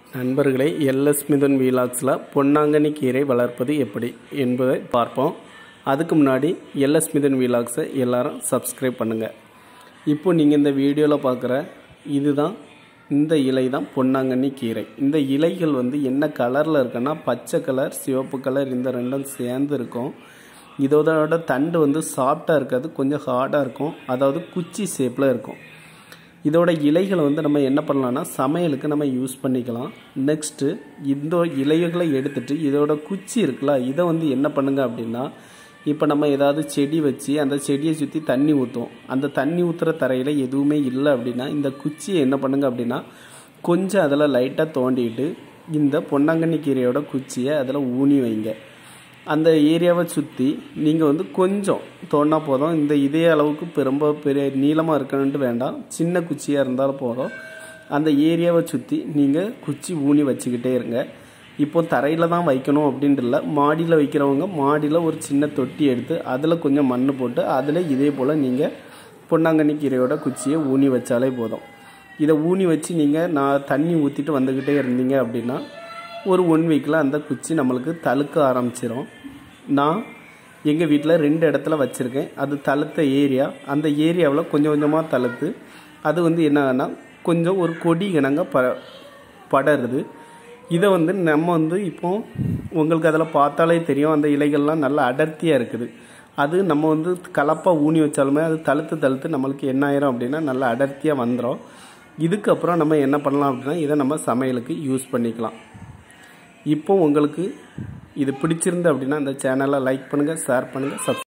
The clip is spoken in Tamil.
நண்பர்களே எல்எஸ் மிதுன் வீலாக்ஸில் பொன்னாங்கண்ணி கீரை வளர்ப்பது எப்படி என்பதை பார்ப்போம் அதுக்கு முன்னாடி எல்எஸ் மிதுன் வீலாக்ஸை எல்லாரும் சப்ஸ்கிரைப் பண்ணுங்கள் இப்போ நீங்கள் இந்த வீடியோவில் பார்க்குற இதுதான் இந்த இலை தான் பொன்னாங்கண்ணி கீரை இந்த இலைகள் வந்து என்ன கலரில் இருக்குன்னா பச்சை கலர் சிவப்பு கலர் இந்த ரெண்டும் சேர்ந்து இருக்கும் இதோட தண்டு வந்து சாஃப்டாக இருக்காது கொஞ்சம் ஹார்டாக இருக்கும் அதாவது குச்சி ஷேப்பில் இருக்கும் இதோட இலைகளை வந்து நம்ம என்ன பண்ணலாம்னா சமையலுக்கு நம்ம யூஸ் பண்ணிக்கலாம் நெக்ஸ்ட்டு இந்த இலைகளை எடுத்துட்டு இதோட குச்சி இருக்குல்ல இதை வந்து என்ன பண்ணுங்க அப்படின்னா இப்போ நம்ம ஏதாவது செடி வச்சு அந்த செடியை சுற்றி தண்ணி ஊற்றுவோம் அந்த தண்ணி ஊற்றுற தரையில் எதுவுமே இல்லை அப்படின்னா இந்த குச்சியை என்ன பண்ணுங்க அப்படின்னா கொஞ்சம் அதில் லைட்டாக தோண்டிட்டு இந்த பொன்னாங்கண்ணி கீரையோட குச்சியை அதில் ஊனி வைங்க அந்த ஏரியாவை சுற்றி நீங்கள் வந்து கொஞ்சம் தோண்டினா போதும் இந்த இதே அளவுக்கு ரொம்ப பெரிய நீளமாக இருக்கணுன்ட்டு வேண்டாம் சின்ன குச்சியாக இருந்தாலும் போதும் அந்த ஏரியாவை சுற்றி நீங்கள் குச்சி ஊனி வச்சுக்கிட்டே இருங்க இப்போ தரையில் தான் வைக்கணும் அப்படின்ட்டு இல்லை மாடியில் வைக்கிறவங்க மாடியில் ஒரு சின்ன தொட்டி எடுத்து அதில் கொஞ்சம் மண் போட்டு அதில் இதே போல் நீங்கள் பொன்னாங்கண்ணி கீரையோட குச்சியை ஊனி வச்சாலே போதும் இதை ஊனி வச்சு நீங்கள் நான் தண்ணி ஊற்றிட்டு வந்துக்கிட்டே இருந்தீங்க அப்படின்னா ஒரு ஒன் வீக்கில் அந்த குச்சி நம்மளுக்கு தழுக்க ஆரம்பிச்சிடும் நான் எங்கள் வீட்டில் ரெண்டு இடத்துல வச்சுருக்கேன் அது தழுத்த ஏரியா அந்த ஏரியாவில் கொஞ்சம் கொஞ்சமாக தழுத்து அது வந்து என்னன்னா கொஞ்சம் ஒரு கொடி இனங்க ப படருது இதை வந்து நம்ம வந்து இப்போ உங்களுக்கு அதில் பார்த்தாலே தெரியும் அந்த இலைகள்லாம் நல்லா அடர்த்தியாக இருக்குது அது நம்ம வந்து கலப்பாக ஊனி வச்சாலுமே அது தழுத்து தழுத்து நம்மளுக்கு என்ன ஆயிரும் அப்படின்னா நல்லா அடர்த்தியாக வந்துடும் இதுக்கப்புறம் நம்ம என்ன பண்ணலாம் அப்படின்னா இதை நம்ம சமையலுக்கு யூஸ் பண்ணிக்கலாம் இப்போ உங்களுக்கு இது பிடிச்சிருந்து அப்படின்னா இந்த சேனலை லைக் பண்ணுங்கள் ஷேர் பண்ணுங்கள் சப்ஸ்கிரைப்